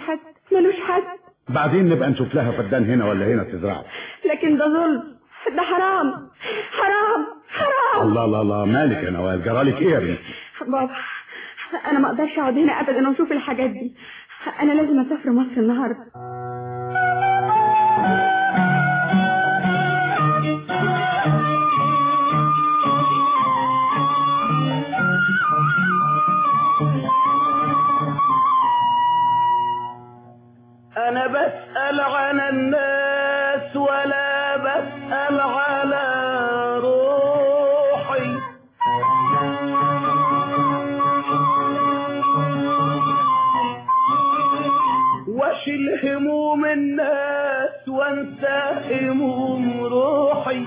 حد ملوش حد بعدين نبقى نشوف لها فدان هنا ولا هنا تزرعه لكن ده ظلم ده حرام حرام حرام الله الله الله مالك يا نوال جرالك ايه يا بنتي بابا انا ما اقدرش اقعد هنا ابدا واشوف الحاجات دي انا لازم اسافر مصر النهارده انا بسأل عن الناس ولا بسأل على روحي واشيل هموم الناس وانسى هموم روحي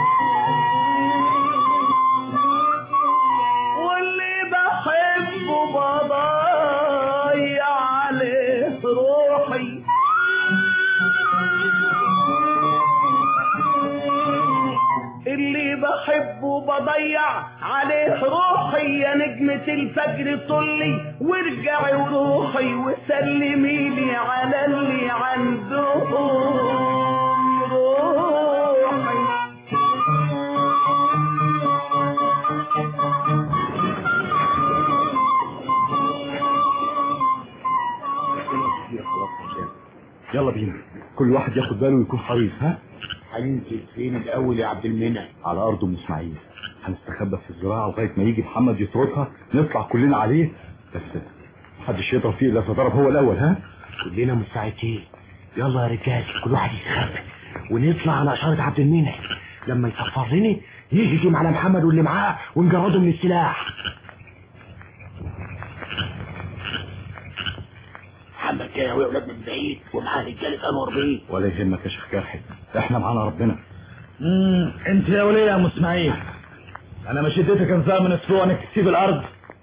واللي بحبه بضيع عليه روحي اللي بحبه بضيع عليه روحي يا نجمة الفجر طلي وارجعي وروحي وسلمي لي على اللي عندهم روحي يلا بينا كل واحد ياخد باله ويكون حريص ها هننزل فين الاول يا عبد المنعم على ارض ام اسماعيل هنستخبى في الزراعه لغايه ما يجي محمد يطردها نطلع كلنا عليه بس محدش يضرب فيه الا إذا ضرب هو الاول ها كلنا مستعدين يلا يا رجال كل واحد يتخفى ونطلع على اشاره عبد المنعم لما يصفر لنا نهجم على محمد واللي معاه ونجرده من السلاح محمد جاي يا ولاد من بعيد ومعاه رجاله انور بيه ولا يهمك يا شيخ جرحي احنا معانا ربنا امم انت يا وليه يا ام اسماعيل انا مش اديتك انذار من اسبوع انك تسيب الارض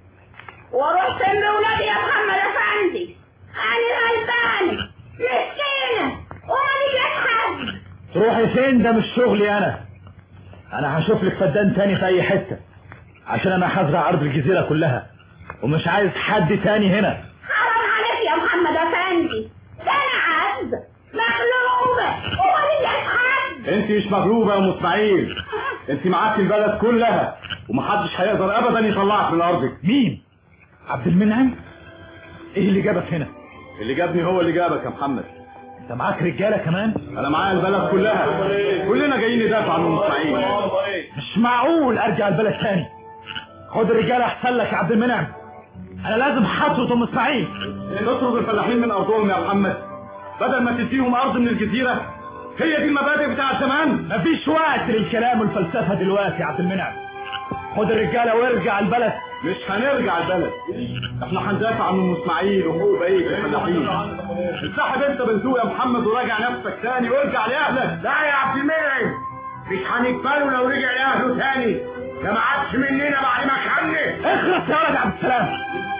واروح فين بولادي يا محمد افندي انا غلبانه مسكينه وما ليش حد تروحي فين ده مش شغلي انا انا هشوف لك فدان تاني في اي حته عشان انا هزرع ارض الجزيره كلها ومش عايز حد تاني هنا حرام عليك يا محمد افندي ده انا عز مغلوبه وما ليش حد انت مش مغلوبه يا ام اسماعيل انت معاك البلد كلها ومحدش هيقدر ابدا يطلعك من ارضك مين عبد المنعم ايه اللي جابك هنا اللي جابني هو اللي جابك يا محمد انت معاك رجاله كمان انا معايا البلد كلها كلنا جايين ندافع عن ام اسماعيل مش معقول ارجع البلد تاني خد الرجاله احسن لك يا عبد المنعم انا لازم حطرة ام اسماعيل تطرد الفلاحين من ارضهم يا محمد بدل ما تديهم ارض من الجزيره هي دي المبادئ بتاعت زمان مفيش وقت للكلام والفلسفه دلوقتي يا عبد المنعم خد الرجاله وارجع البلد مش هنرجع البلد احنا هندافع عن ام اسماعيل وحقوق بقيه الفلاحين انسحب انت بنزوق يا محمد وراجع نفسك تاني وارجع لاهلك لا يا عبد المنعم مش هنقبله لو رجع لاهله تاني ده ما عادش مننا بعد ما خلف اخلص يا ولد عبد السلام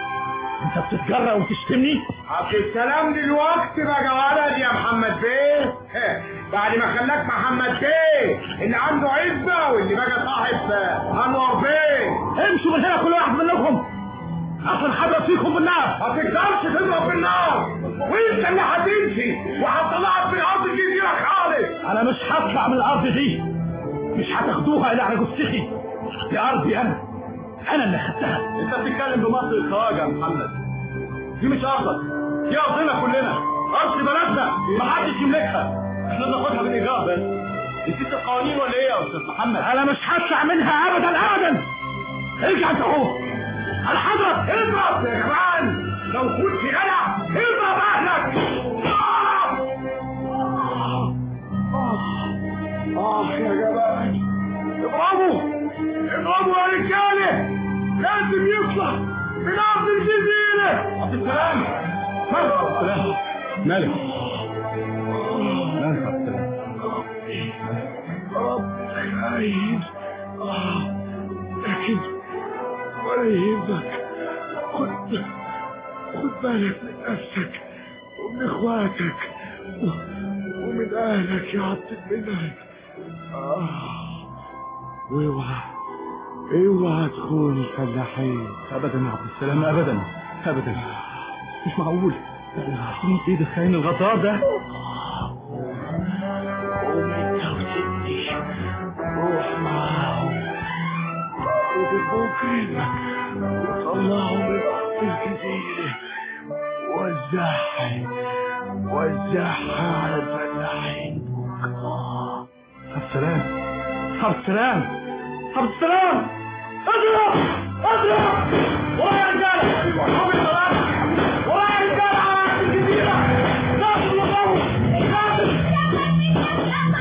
انت بتتجرأ وتشتمني عبد السلام دلوقتي بقى ولد يا محمد بيه بعد ما خلاك محمد بيه اللي عنده عزة واللي بقى صاحب انور بيه امشوا من هنا كل واحد منكم عشان هضرب فيكم بالنار ما تقدرش تضرب بالنار وانت اللي هتمشي وهطلعك من ارض الجزيره خالص انا مش هطلع من الارض دي مش هتاخدوها الى على جثتي دي ارضي انا انا اللي خدتها انت بتتكلم بمصر الخواجه يا محمد دي مش ارضك دي ارضنا كلنا ارض بلدنا محدش يملكها احنا بناخدها بالايجار بس نسيت القوانين ولا ايه يا استاذ محمد انا مش هطلع منها ابدا ابدا ارجع انت اهو انا هضرب اضرب يا جماعه لو كنت جدع اضرب اهلك آه! اه يا جماعه اضربوا اضربوا يا رجاله لازم يطلع من ارض الجزيره عبد السلام مالك عبد السلام مالك مالك عبد السلام رب خايف آه. لكن ولا يهمك خد خد بالك من نفسك ومن اخواتك و- ومن اهلك يا عبد المنعم آه. واوعى اوعى تخون الفلاحين ابدا يا عبد السلام ابدا ابدا مش معقول ايه دخان الغطاء ده قوم انت وستي روح معاهم وبكرة وطلعوا من الجزيرة وزعها وزعها على الفلاحين عبد السلام عبد السلام عبد السلام اضرب اضرب ورايا يا رجاله حبي الصلاه ورايا يا رجاله على عكس الجزيره ناصر لغاوي ناصر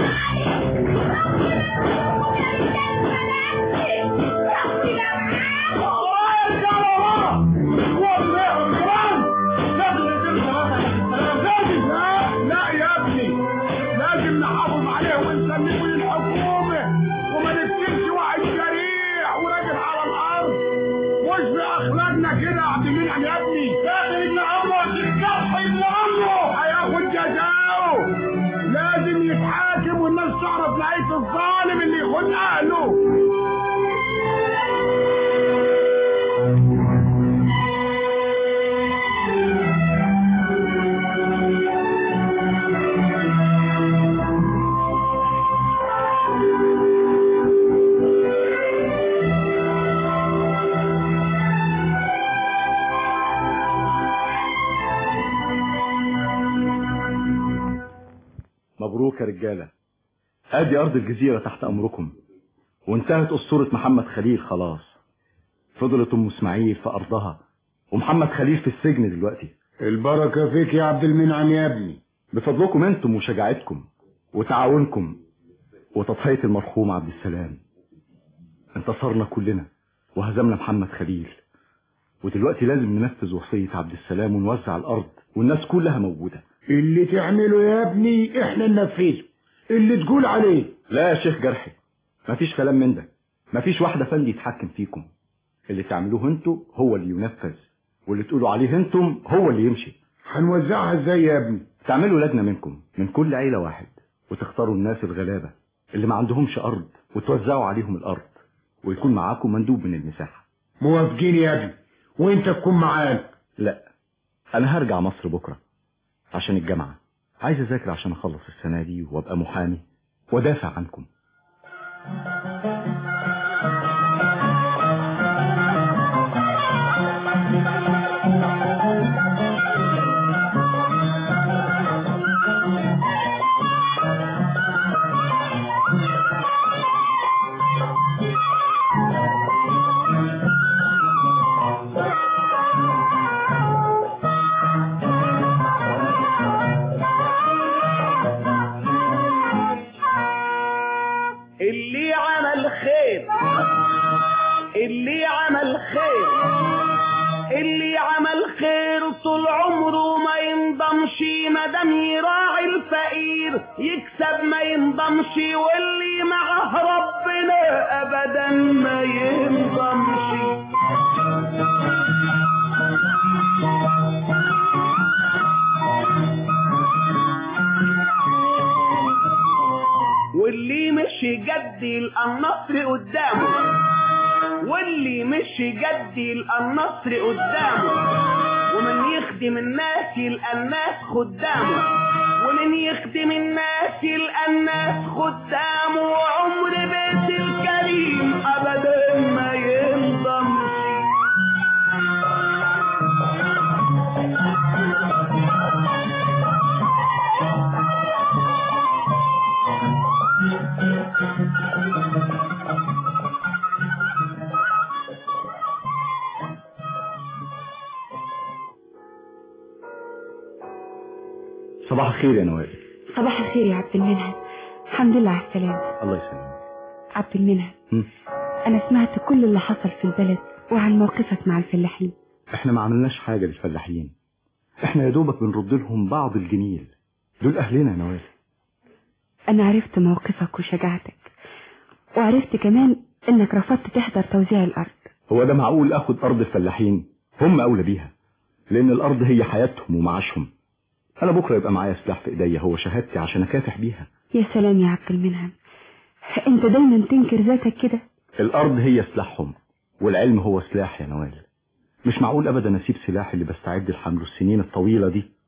ورايا يا رجاله ورا هو الكلام لازم ننزل خلاص يا عبد السلام لازم لا لا يا ابني لازم نحافظ عليه ونسلمه للحكومة وما نبتلش واحد جريح وراجل على الأرض مش بأخلاقنا كده يا عبد المنعم يا ابني داخل ابن عمه الجرح ابن عمه هياخد جزاؤه لازم يتحاكم والناس تعرف نهاية الظالم اللي يخون أهله مبروك يا رجالة ادي ارض الجزيرة تحت امركم وانتهت اسطورة محمد خليل خلاص فضلت ام اسماعيل في ارضها ومحمد خليل في السجن دلوقتي البركة فيك يا عبد المنعم يا ابني بفضلكم انتم وشجاعتكم وتعاونكم وتضحية المرحوم عبد السلام انتصرنا كلنا وهزمنا محمد خليل ودلوقتي لازم ننفذ وصية عبد السلام ونوزع الارض والناس كلها موجودة اللي تعمله يا ابني احنا ننفذه اللي تقول عليه لا يا شيخ جرحي مفيش كلام من ده مفيش واحدة فندي يتحكم فيكم اللي تعملوه انتوا هو اللي ينفذ واللي تقولوا عليه انتم هو اللي يمشي هنوزعها ازاي يا ابني تعملوا لجنة منكم من كل عيلة واحد وتختاروا الناس الغلابة اللي ما عندهمش أرض وتوزعوا عليهم الأرض ويكون معاكم مندوب من المساحة موافقين يا ابني وانت تكون معانا لا أنا هرجع مصر بكرة عشان الجامعة عايز أذاكر عشان أخلص السنة دي وأبقى محامي ودافع عنكم اللي عمل خير اللي عمل خير اللي عمل خير طول عمره ما ينضمش مادام يراعي الفقير يكسب ما ينضمش واللي معه ربنا ابدا ما ينضمش واللي مش يجدي النصر قدامه واللي مش يجدي النصر قدامه ومن يخدم الناس يلقى الناس خدامه ومن يخدم الناس يلقى الناس خدامه وعمر بيت الكريم ابدا ما ينضمش صباح الخير يا نوال صباح الخير يا عبد المنعم الحمد لله على السلامة الله يسلمك عبد المنعم هم؟ أنا سمعت كل اللي حصل في البلد وعن موقفك مع الفلاحين احنا ما عملناش حاجة للفلاحين احنا يا دوبك بنرد لهم بعض الجميل دول اهلنا يا نوال أنا عرفت موقفك وشجاعتك وعرفت كمان إنك رفضت تحضر توزيع الأرض هو ده معقول اخد ارض الفلاحين هم اولى بيها لان الارض هي حياتهم ومعاشهم انا بكره يبقى معايا سلاح في ايديا هو شهادتي عشان اكافح بيها يا سلام يا عبد المنعم أنت دايما تنكر ذاتك كده الارض هي سلاحهم والعلم هو سلاح يا نوال مش معقول ابدا اسيب سلاحي اللي بستعد لحمله السنين الطويله دي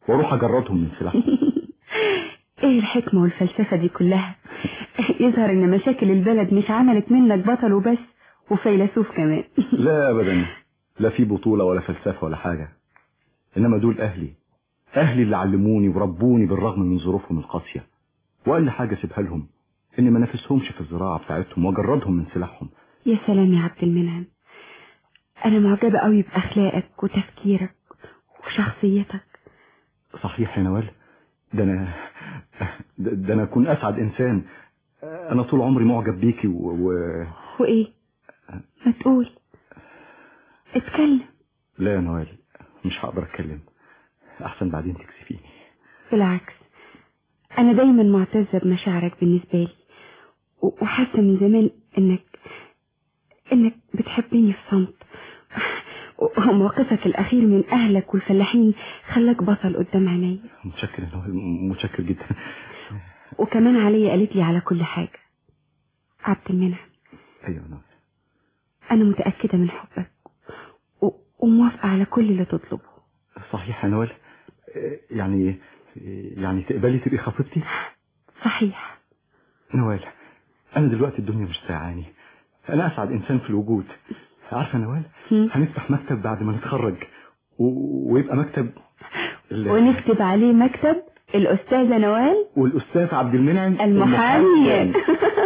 واروح اجردهم من سلاحهم ايه الحكمة والفلسفة دي كلها يظهر ان مشاكل البلد مش عملت منك بطل وبس وفيلسوف كمان لا ابدا لا في بطولة ولا فلسفة ولا حاجة انما دول اهلي اهلي اللي علموني وربوني بالرغم من ظروفهم القاسية واقل حاجة سيبها لهم اني ما نافسهمش في الزراعة بتاعتهم واجردهم من سلاحهم يا سلام يا عبد المنعم انا معجبة قوي باخلاقك وتفكيرك وشخصيتك صحيح يا نوال ده انا ده, ده انا اكون اسعد انسان انا طول عمري معجب بيكي و... و... وايه ما تقول اتكلم لا يا نوال مش هقدر اتكلم احسن بعدين تكسفيني بالعكس انا دايما معتزة بمشاعرك بالنسبة لي و- وحاسة من زمان انك انك بتحبني في صمت وموقفك الاخير من اهلك والفلاحين خلاك بطل قدام عيني متشكر يا نوال متشكر جدا وكمان عليا قالت لي على كل حاجة عبد المنعم ايوه يا نوال انا متأكدة من حبك و- وموافقة على كل اللي تطلبه صحيح يا نوال يعني يعني تقبلي تبقي خطيبتي صحيح نوال انا دلوقتي الدنيا مش ساعاني انا اسعد انسان في الوجود عارفه يا نوال هم؟ هنفتح مكتب بعد ما نتخرج و... ويبقى مكتب ال... ونكتب عليه مكتب الأستاذة نوال والاستاذ عبد المنعم المحامي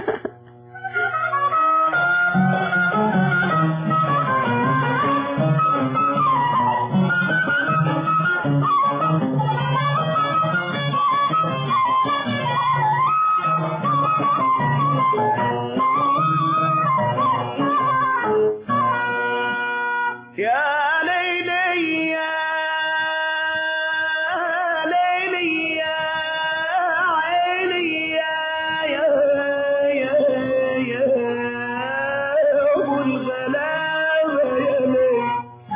يا ليلي يا ليلي يا عيني يا يا يا يا ابو الغلابه يا ليلي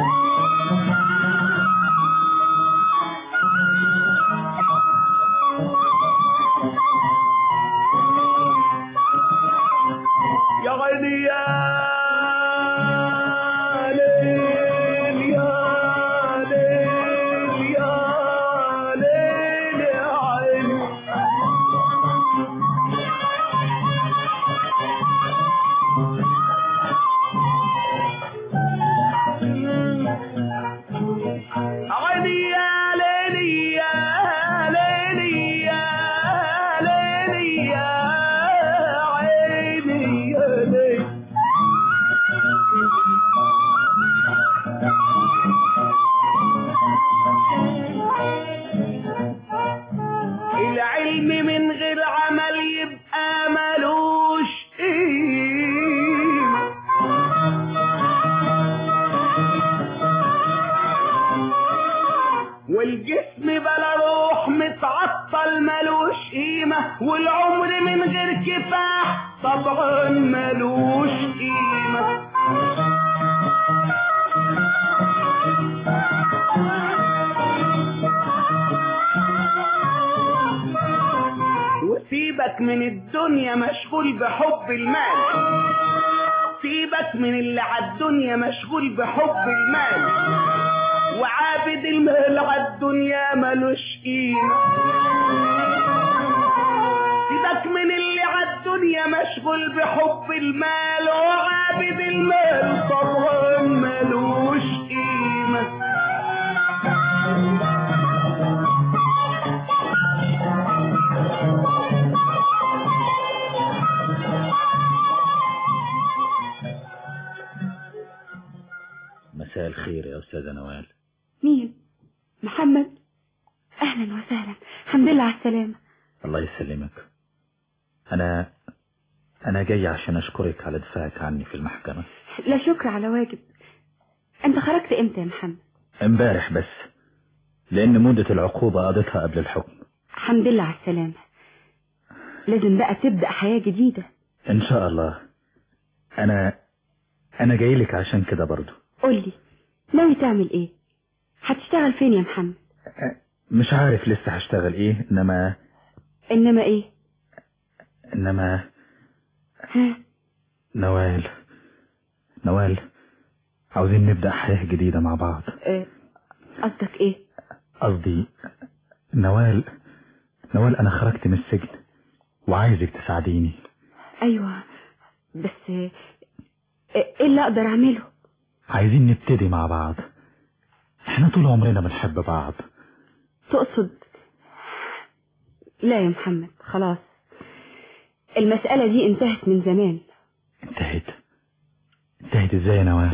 يا غني يا ليل يا ليل يا ليل يا عيني عيني يا ليلي يا ليلي يا ليلي يا عيني يا ليلي العلم من غير عمل يبقى ملوش قيمة والجسم بلا روح متعطل ملوش قيمة والعمر من غير كفاح طبعا ملوش قيمة وسيبك من الدنيا مشغول بحب المال سيبك من اللي عالدنيا مشغول بحب المال وعابد المال عالدنيا ملوش قيمة سيبك من اللي عالدنيا مشغول بحب المال وعابد المال طبعا ملوش قيمة مساء الخير يا أستاذة نوال مين محمد أهلا وسهلا الحمد لله على السلامة الله يسلمك أنا أنا جاي عشان أشكرك على دفاعك عني في المحكمة لا شكر على واجب أنت خرجت إمتى يا محمد امبارح بس لأن مدة العقوبة قضيتها قبل الحكم الحمد لله على السلامة لازم بقى تبدأ حياة جديدة إن شاء الله أنا أنا جاي لك عشان كده برضو قولي ناوي تعمل إيه هتشتغل فين يا محمد مش عارف لسه هشتغل إيه إنما إنما إيه إنما ها نوال نوال عاوزين نبدأ حياة جديدة مع بعض آه، قصدك إيه قصدي نوال نوال انا خرجت من السجن وعايزك تساعديني ايوه بس ايه اللي اقدر اعمله عايزين نبتدي مع بعض احنا طول عمرنا بنحب بعض تقصد لا يا محمد خلاص المسألة دي انتهت من زمان انتهت انتهت ازاي يا نوال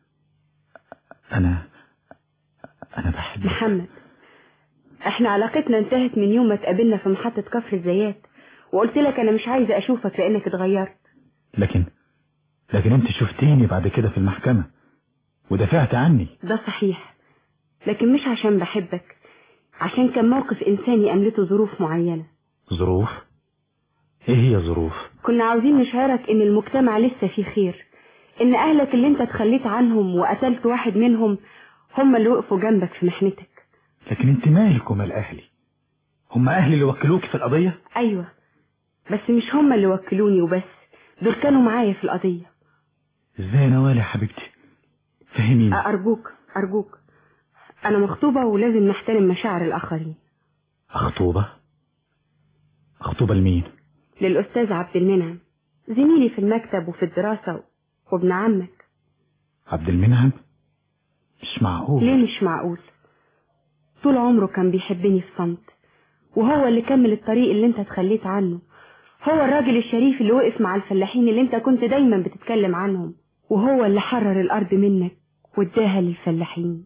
انا انا بحبك محمد احنا علاقتنا انتهت من يوم ما اتقابلنا في محطة كفر الزيات وقلت لك انا مش عايزة اشوفك لانك اتغيرت لكن لكن انت شفتيني بعد كده في المحكمة ودافعت عني ده صحيح لكن مش عشان بحبك عشان كان موقف انساني املته ظروف معينة ظروف ايه هي ظروف كنا عاوزين نشعرك ان المجتمع لسه فيه خير ان اهلك اللي انت تخليت عنهم وقتلت واحد منهم هم اللي وقفوا جنبك في محنتك لكن انت مالك ومال اهلي هم اهلي اللي وكلوك في القضية ايوه بس مش هم اللي وكلوني وبس دول كانوا معايا في القضية ازاي يا نوال يا حبيبتي فهميني ارجوك ارجوك انا مخطوبة ولازم نحترم مشاعر الاخرين خطوبة خطوبة لمين للاستاذ عبد المنعم زميلي في المكتب وفي الدراسة وابن عمك عبد المنعم مش معقول ليه مش معقول طول عمره كان بيحبني في صمت وهو اللي كمل الطريق اللي انت اتخليت عنه هو الراجل الشريف اللي وقف مع الفلاحين اللي انت كنت دايما بتتكلم عنهم وهو اللي حرر الارض منك واداها للفلاحين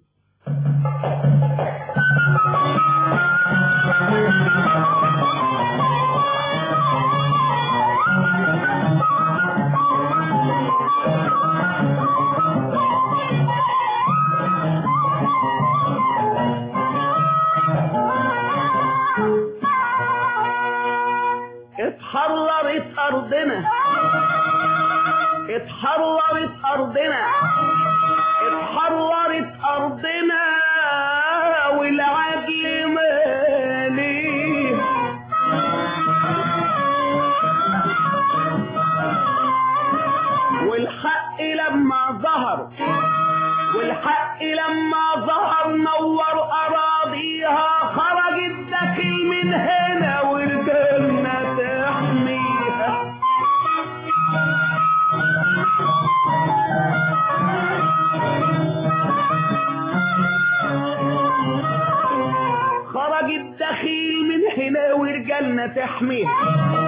اتحررت ارضنا اتحررت ارضنا اتحررت ارضنا والعدل مالي والحق لما ظهر والحق لما ظهر نور اراضيها خرج الدخيل من هنا والجنه تحميها خرج الدخيل من هنا ورجالنا تحميها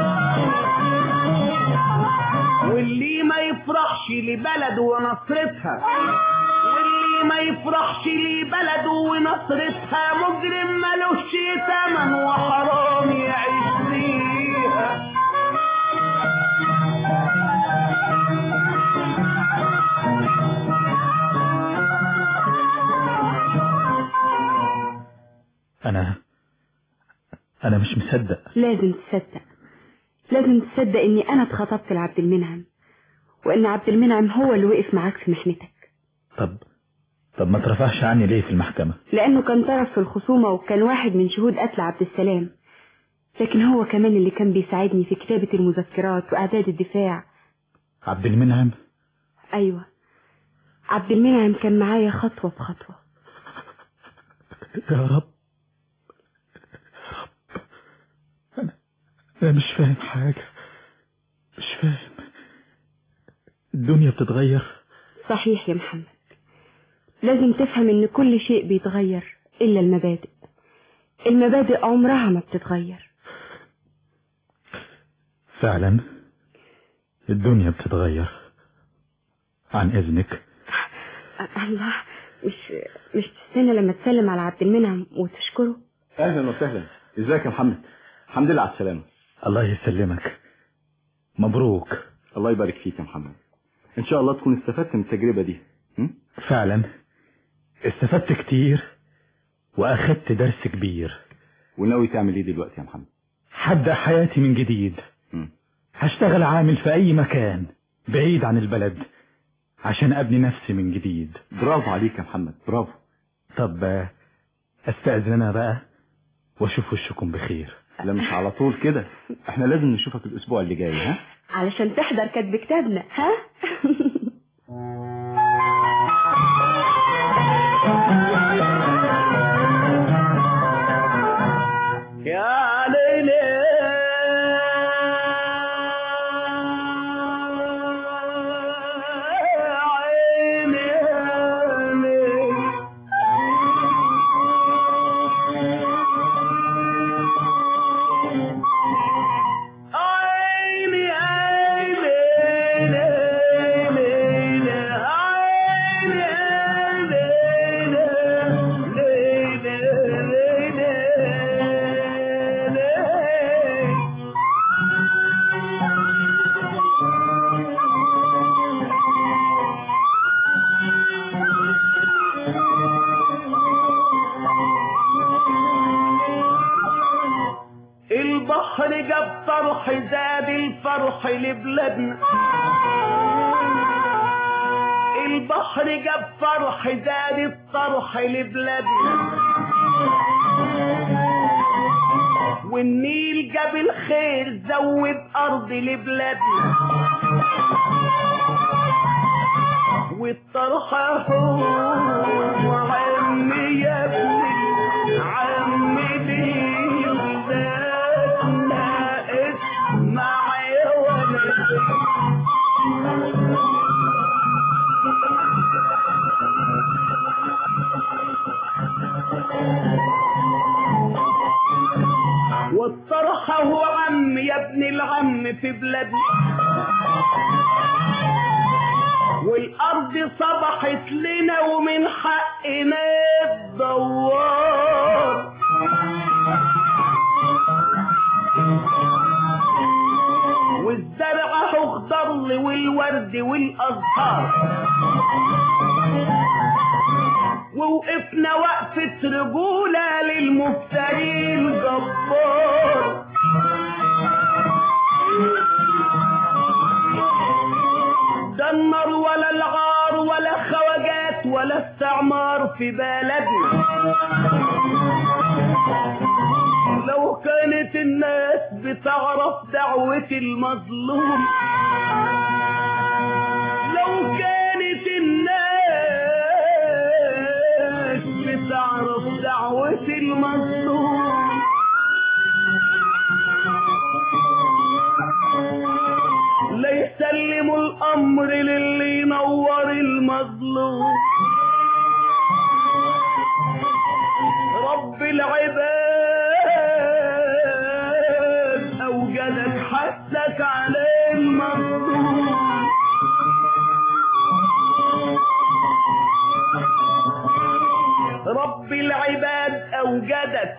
واللي ما يفرحش لبلده ونصرتها واللي ما يفرحش لبلده ونصرتها مجرم ملوش تمن وحرام يعيش فيها انا انا مش مصدق لازم تصدق لازم تصدق اني انا اتخطبت لعبد المنعم وان عبد المنعم هو اللي وقف معاك في محنتك طب طب ما ترفعش عني ليه في المحكمة لانه كان طرف في الخصومة وكان واحد من شهود قتل عبد السلام لكن هو كمان اللي كان بيساعدني في كتابة المذكرات واعداد الدفاع عبد المنعم ايوه عبد المنعم كان معايا خطوة بخطوة يا رب يا رب انا انا مش فاهم حاجة مش فاهم الدنيا بتتغير صحيح يا محمد لازم تفهم ان كل شيء بيتغير الا المبادئ المبادئ عمرها ما بتتغير فعلا الدنيا بتتغير عن اذنك أ- الله مش مش تستنى لما تسلم على عبد المنعم وتشكره اهلا وسهلا ازيك يا محمد الحمد لله على السلامه الله يسلمك مبروك الله يبارك فيك يا محمد ان شاء الله تكون استفدت من التجربه دي م? فعلا استفدت كتير واخدت درس كبير وناوي تعمل ايه دلوقتي يا محمد هبدأ حياتي من جديد م. هشتغل عامل في اي مكان بعيد عن البلد عشان ابني نفسي من جديد برافو عليك يا محمد برافو طب آه، استأذن انا بقى واشوف وشكم بخير لا مش على طول كده احنا لازم نشوفك الاسبوع اللي جاي ها علشان تحضر كتب كتابنا ها يا ليلي عيني عيني عيني عيني ليلي ليلي عيني عيني ليلي ليلي ليلي البحر جاب طرح زاد الفرح لبلادنا البحر جاب فرح زاد الطرح لبلادنا والنيل جاب الخير زود ارض لبلادنا والطرح هو عمي يا ابني عمي لي ولادنا اسمع يا ولد والطرح هو عم يا ابن العم في بلادنا والارض صبحت لنا ومن حقنا الدوار والزرع اهو اخضر والورد والازهار ووقفنا وقفة رجولة للمفتري الجبار ده النار ولا العار ولا خواجات ولا استعمار في بلدنا لو كانت الناس بتعرف دعوة المظلوم لو كانت الناس بتعرف دعوة المظلوم لا يسلموا الامر للي ينور المظلوم رب العباد اوجدك حسك على المظلوم رب العباد اوجدك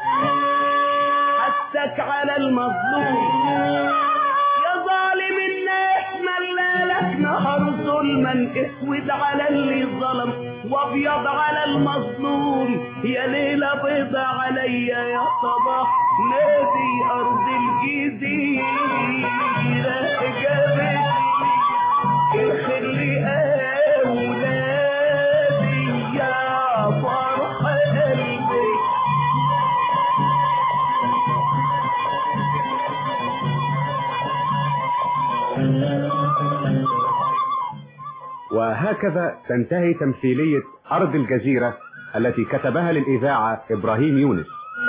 حسك على المظلوم يا ظالم الناس ملالك نهر ظلما اسود على اللي ظلم وابيض على المظلوم يا ليلة بيضة عليا يا صباح نادي ارض الجزيرة جابت الخل اولادي يا فرح قلبي وهكذا تنتهي تمثيلية أرض الجزيرة التي كتبها للإذاعة إبراهيم يونس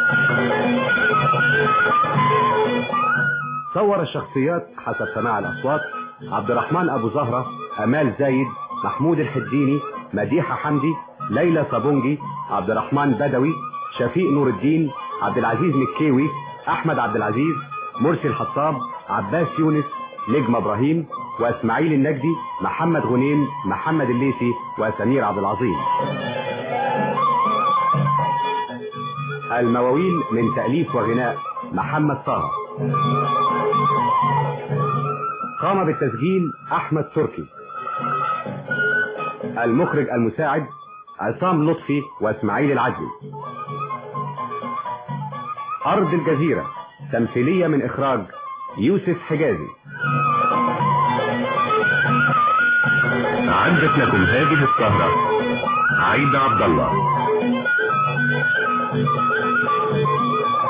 صور الشخصيات حسب سماع الأصوات عبد الرحمن أبو زهرة أمال زايد محمود الحديني مديحة حمدي ليلى صابونجي عبد الرحمن بدوي شفيق نور الدين عبد العزيز مكيوي أحمد عبد العزيز مرسي الحطاب عباس يونس نجم إبراهيم وإسماعيل النجدي محمد غنيم محمد الليثي وسمير عبد العظيم المواويل من تأليف وغناء محمد طه قام بالتسجيل أحمد تركي المخرج المساعد عصام لطفي واسماعيل العدلي أرض الجزيرة تمثيلية من إخراج يوسف حجازي عدت لكم هذه السهرة عيد عبد الله